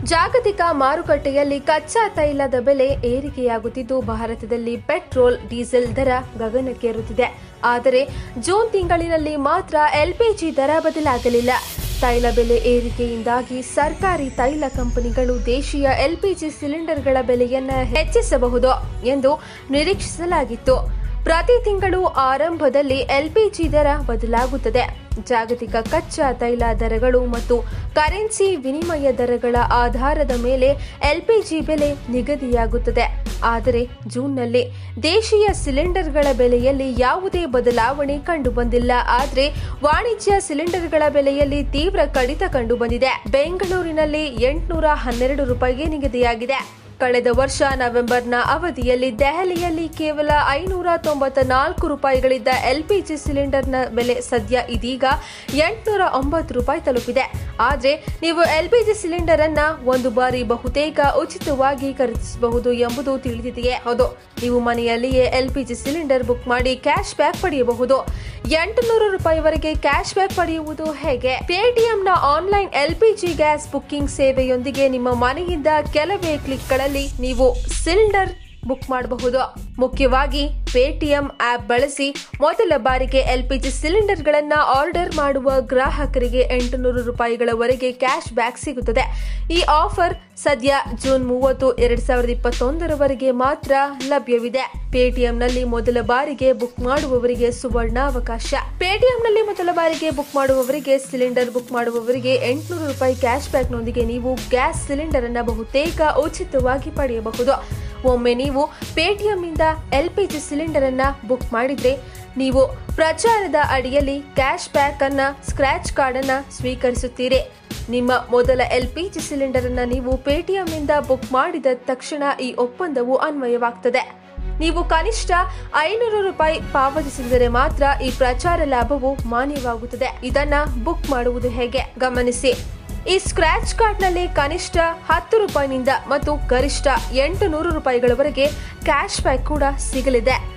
ಜಾಗತಿಕ ಮಾರುಕಟ್ಟೆಯಲ್ಲಿ ಕಚ್ಚಾ ತೈಲದ ಬೆಲೆ ಏರಿಕೆಯಾಗುತ್ತಿದ್ದು ಭಾರತದಲ್ಲಿ ಪೆಟ್ರೋಲ್ ಡೀಸೆಲ್ ದರ ಗಗನಕ್ಕೇರುತ್ತಿದೆ ಆದರೆ ಜೂನ್ ತಿಂಗಳಿನಲ್ಲಿ ಮಾತ್ರ ಎಲ್ಪಿಜಿ ದರ ಬದಲಾಗಲಿಲ್ಲ ತೈಲ ಬೆಲೆ ಏರಿಕೆಯಿಂದಾಗಿ ಸರ್ಕಾರಿ ತೈಲ ಕಂಪನಿಗಳು ದೇಶೀಯ ಎಲ್ಪಿಜಿ ಸಿಲಿಂಡರ್ಗಳ ಬೆಲೆಯನ್ನು ಹೆಚ್ಚಿಸಬಹುದು ಎಂದು ನಿರೀಕ್ಷಿಸಲಾಗಿತ್ತು ಪ್ರತಿ ತಿಂಗಳು ಆರಂಭದಲ್ಲಿ ಎಲ್ಪಿಜಿ ದರ ಬದಲಾಗುತ್ತದೆ ಜಾಗತಿಕ ಕಚ್ಚಾ ತೈಲ ದರಗಳು ಮತ್ತು ಕರೆನ್ಸಿ ವಿನಿಮಯ ದರಗಳ ಆಧಾರದ ಮೇಲೆ ಎಲ್ಪಿಜಿ ಬೆಲೆ ನಿಗದಿಯಾಗುತ್ತದೆ ಆದರೆ ಜೂನ್ನಲ್ಲಿ ದೇಶೀಯ ಸಿಲಿಂಡರ್ಗಳ ಬೆಲೆಯಲ್ಲಿ ಯಾವುದೇ ಬದಲಾವಣೆ ಕಂಡುಬಂದಿಲ್ಲ ಆದರೆ ವಾಣಿಜ್ಯ ಸಿಲಿಂಡರ್ಗಳ ಬೆಲೆಯಲ್ಲಿ ತೀವ್ರ ಕಡಿತ ಕಂಡುಬಂದಿದೆ ಬೆಂಗಳೂರಿನಲ್ಲಿ ಎಂಟುನೂರ ಹನ್ನೆರಡು ರೂಪಾಯಿಗೆ ನಿಗದಿಯಾಗಿದೆ ಕಳೆದ ವರ್ಷ ನವೆಂಬರ್ನ ಅವಧಿಯಲ್ಲಿ ದೆಹಲಿಯಲ್ಲಿ ಕೇವಲ ಐನೂರ ತೊಂಬತ್ತ ನಾಲ್ಕು ರೂಪಾಯಿಗಳಿದ್ದ ಎಲ್ಪಿಜಿ ಸಿಲಿಂಡರ್ನ ಬೆಲೆ ಸದ್ಯ ಇದೀಗ ಎಂಟುನೂರ ಒಂಬತ್ತು ರೂಪಾಯಿ ತಲುಪಿದೆ ಆದರೆ ನೀವು ಎಲ್ಪಿಜಿ ಸಿಲಿಂಡರ್ ಅನ್ನ ಒಂದು ಬಾರಿ ಬಹುತೇಕ ಉಚಿತವಾಗಿ ಖರೀದಿಸಬಹುದು ಎಂಬುದು ತಿಳಿದಿದೆಯೇ ಹೌದು ನೀವು ಮನೆಯಲ್ಲಿಯೇ ಎಲ್ಪಿಜಿ ಸಿಲಿಂಡರ್ ಬುಕ್ ಮಾಡಿ ಕ್ಯಾಶ್ ಬ್ಯಾಕ್ ಪಡೆಯಬಹುದು ಎಂಟುನೂರು ರೂಪಾಯಿವರೆಗೆ ಕ್ಯಾಶ್ ಬ್ಯಾಕ್ ಪಡೆಯುವುದು ಹೇಗೆ ಪೇಟಿಎಂನ ಆನ್ಲೈನ್ ಎಲ್ಪಿಜಿ ಗ್ಯಾಸ್ ಬುಕ್ಕಿಂಗ್ ಸೇವೆಯೊಂದಿಗೆ ನಿಮ್ಮ ಮನೆಯಿಂದ ಕೆಲವೇ ಕ್ಲಿಕ್ಗಳಲ್ಲಿ ನೀವು ಸಿಲಿಂಡರ್ ಬುಕ್ ಮಾಡಬಹುದು ಮುಖ್ಯವಾಗಿ ಪೇಟಿಎಂ ಆಪ್ ಬಳಸಿ ಮೊದಲ ಬಾರಿಗೆ ಎಲ್ಪಿಜಿ ಸಿಲಿಂಡರ್ಗಳನ್ನು ಆರ್ಡರ್ ಮಾಡುವ ಗ್ರಾಹಕರಿಗೆ ಎಂಟುನೂರು ರೂಪಾಯಿಗಳವರೆಗೆ ಕ್ಯಾಶ್ ಬ್ಯಾಕ್ ಸಿಗುತ್ತದೆ ಈ ಆಫರ್ ಸದ್ಯ ಜೂನ್ ಮೂವತ್ತು ಎರಡ್ ಸಾವಿರದ ಇಪ್ಪತ್ತೊಂದರವರೆಗೆ ಮಾತ್ರ ಲಭ್ಯವಿದೆ ಪೇಟಿಎಂನಲ್ಲಿ ಮೊದಲ ಬಾರಿಗೆ ಬುಕ್ ಮಾಡುವವರಿಗೆ ಸುವರ್ಣಾವಕಾಶ ಪೇಟಿಎಂನಲ್ಲಿ ಮೊದಲ ಬಾರಿಗೆ ಬುಕ್ ಮಾಡುವವರಿಗೆ ಸಿಲಿಂಡರ್ ಬುಕ್ ಮಾಡುವವರಿಗೆ ಎಂಟುನೂರು ರೂಪಾಯಿ ಕ್ಯಾಶ್ ಬ್ಯಾಕ್ನೊಂದಿಗೆ ನೀವು ಗ್ಯಾಸ್ ಸಿಲಿಂಡರ್ ಅನ್ನು ಬಹುತೇಕ ಉಚಿತವಾಗಿ ಪಡೆಯಬಹುದು ಒಮ್ಮೆ ನೀವು ಪೇಟಿಎಂನಿಂದ ಎಲ್ಪಿಜಿ ಸಿಲಿಂಡರ್ ಅನ್ನ ಬುಕ್ ಮಾಡಿದ್ರೆ ನೀವು ಪ್ರಚಾರದ ಅಡಿಯಲ್ಲಿ ಕ್ಯಾಶ್ ಬ್ಯಾಕ್ ಅನ್ನ ಸ್ಕ್ರಾಚ್ ಕಾರ್ಡ್ ಅನ್ನ ಸ್ವೀಕರಿಸುತ್ತೀರಿ ನಿಮ್ಮ ಮೊದಲ ಎಲ್ಪಿಜಿ ಸಿಲಿಂಡರ್ ಅನ್ನ ನೀವು ಪೇಟಿಎಂನಿಂದ ಬುಕ್ ಮಾಡಿದ ತಕ್ಷಣ ಈ ಒಪ್ಪಂದವು ಅನ್ವಯವಾಗ್ತದೆ ನೀವು ಕನಿಷ್ಠ ಐನೂರು ರೂಪಾಯಿ ಪಾವತಿಸಿದರೆ ಮಾತ್ರ ಈ ಪ್ರಚಾರ ಲಾಭವು ಮಾನ್ಯವಾಗುತ್ತದೆ ಇದನ್ನ ಬುಕ್ ಮಾಡುವುದು ಹೇಗೆ ಗಮನಿಸಿ ಈ ಸ್ಕ್ರಾಚ್ ಕಾರ್ಡ್ನಲ್ಲಿ ಕನಿಷ್ಠ ಹತ್ತು ರೂಪಾಯಿನಿಂದ ಮತ್ತು ಗರಿಷ್ಠ ಎಂಟು ನೂರು ರೂಪಾಯಿಗಳವರೆಗೆ ಕ್ಯಾಶ್ ಬ್ಯಾಕ್ ಕೂಡ ಸಿಗಲಿದೆ